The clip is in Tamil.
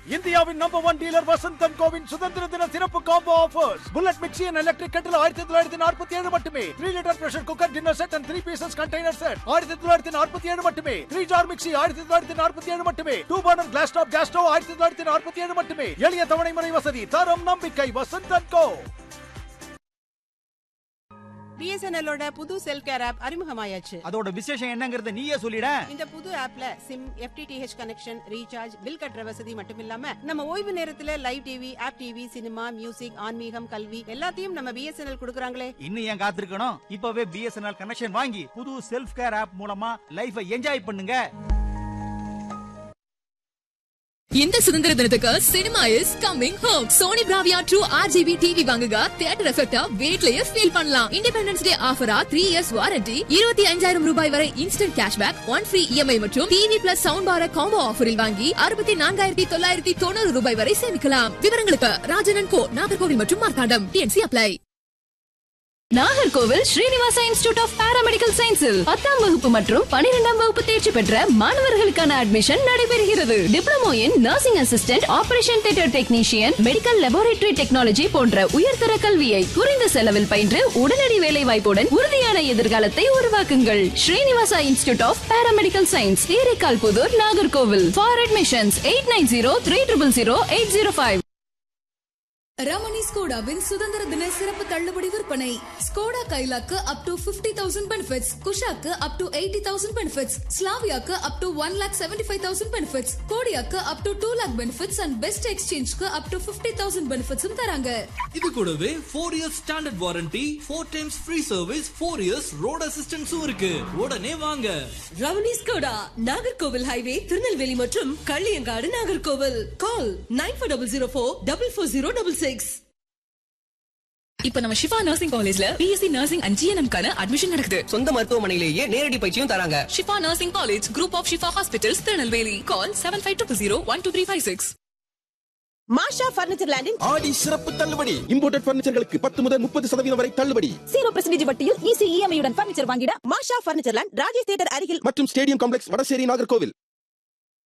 இந்தியாவின் நம்பர் ஒன் டீலர் வசந்தன் கோவின் சுதந்திர தின சிறப்பு combo offers bullet mixie and electric கட்டில் ஆயிரத்தி தொள்ளாயிரத்தி நாற்பத்தி ஏழு மட்டுமே three litre pressure cooker dinner set and three pieces container set ஆயிரத்தி தொள்ளாயிரத்தி நாற்பத்தி ஏழு மட்டுமே த்ரீ ஜார் மிக்சி ஆயிரத்தி தொள்ளாயிரத்தி நாற்பத்தி ஏழு மட்டுமே two burner glass top gas stove ஆயிரத்தி தொள்ளாயிரத்தி நாற்பத்தி ஏழு மட்டுமே எளிய தவணை முறை வசதி தரம் நம்பிக்கை வசந்தன் கோ பிஎஸ்என்எல்லோட புது செல் கேர் ஆப் அறிமுகமாயாச்சு அதோட விசேஷம் என்னங்கறத நீயே சொல்லிட இந்த புது ஆப்ல SIM FTTH connection recharge bill கட்டுற வசதி மட்டும் இல்லாம நம்ம ஓய்வு நேரத்துல live TV app TV cinema music ஆன்மீகம் கல்வி எல்லாத்தையும் நம்ம பிஎஸ்என்எல் கொடுக்கறாங்களே இன்னும் ஏன் காத்திருக்கணும் இப்பவே பிஎஸ்என்எல் கனெக்ஷன் வாங்கி புது செல்ஃப் கேர் ஆப் மூலமா லைஃபை என்ஜாய் பண்ணுங்க இந்த சுதந்திர தினத்துக்கு cinema is coming home Sony Bravia true RGB TV வாங்குங்க தியேட்டர் எஃபெக்டா வீட்லயே ஃபீல் பண்ணலாம் இண்டிபெண்டன்ஸ் டே ஆஃபரா த்ரீ இயர்ஸ் வாரண்டி இருபத்தி அஞ்சாயிரம் ரூபாய் வரை instant cashback one free EMI மற்றும் TV plus sound bar combo ஆஃபரில் வாங்கி அறுபத்தி நான்காயிரத்தி தொள்ளாயிரத்தி தொண்ணூறு ரூபாய் வரை சேமிக்கலாம் விவரங்களுக்கு ராஜனன் கோ நாகர்கோவில் மற்றும் Marthandam TNC apply Nagercoil Srinivasa institute of paramedical சயின்ஸில் பத்தாம் வகுப்பு மற்றும் பனிரெண்டாம் வகுப்பு தேர்ச்சி பெற்ற மாணவர்களுக்கான அட்மிஷன் நடைபெறுகிறது diploma in nursing assistant operation theatre technician medical laboratory technology போன்ற உயர்தர கல்வியை குறைந்த செலவில் பயின்று உடனடி வேலை வாய்ப்புடன் உறுதியான எதிர்காலத்தை உருவாக்குங்கள் Srinivasa institute of paramedical science Theraikal Puthur Nagercoil for admissions eight nine zero three triple zero eight zero five Ramani ஸ்கோடாவின் சுதந்திர தின சிறப்பு தள்ளுபடி விற்பனை ஸ்கோடா கைலாக்கு up to fifty thousand benefits குஷாக்கு up to eighty thousand benefits ஸ்லாவியாக்கு up to one lakh seventy five thousand benefits கோடியாக்கு up to two lakh benefits and best எக்ஸ்சேஞ்ச்க்கு அப் டு பிப்டி தௌசண்ட் பெனிஃபிட்ஸும் தராங்க இது கூடவே four years standard warranty four times free service four years road அசிஸ்டன்ஸும் இருக்கு உடனே வாங்க ரமணி ஸ்கோடா நாகர்கோவில் ஹைவே திருநெல்வேலி மற்றும் Kalliyangadu Nagercoil call nine four double zero four double four zero double six இப்ப நம்ம ஷிஃபா நர்சிங் காலேஜ்ல பிஎஸ்சி நர்சிங் அண்ட் ஜிஎன்எம் கான அட்மிஷன் நடக்குது சொந்த மருத்துவமனையிலேயே நேரடி பயிற்சியும் தராங்க Shifa nursing college group of Shifa hospitals Tirunelveli call seven five two zero one two three five six Masha furniture லேண்டின் Aadi சிறப்பு தள்ளுபடி இம்போர்ட்டட் பர்னிச்சர்களுக்கு பத்து முதல் முப்பது சதவீதம் வரை தள்ளுபடி ஜீரோ பர்சன்டேஜ் வட்டியில் ஈஸி இஎம்ஐ உடன் பர்னிச்சர் வாங்கிட Masha furniture land Rajesh theatre அருகில் மற்றும் ஸ்டேடியம் காம்ப்ளெக்ஸ் வடசேரி நாகர்கோவில்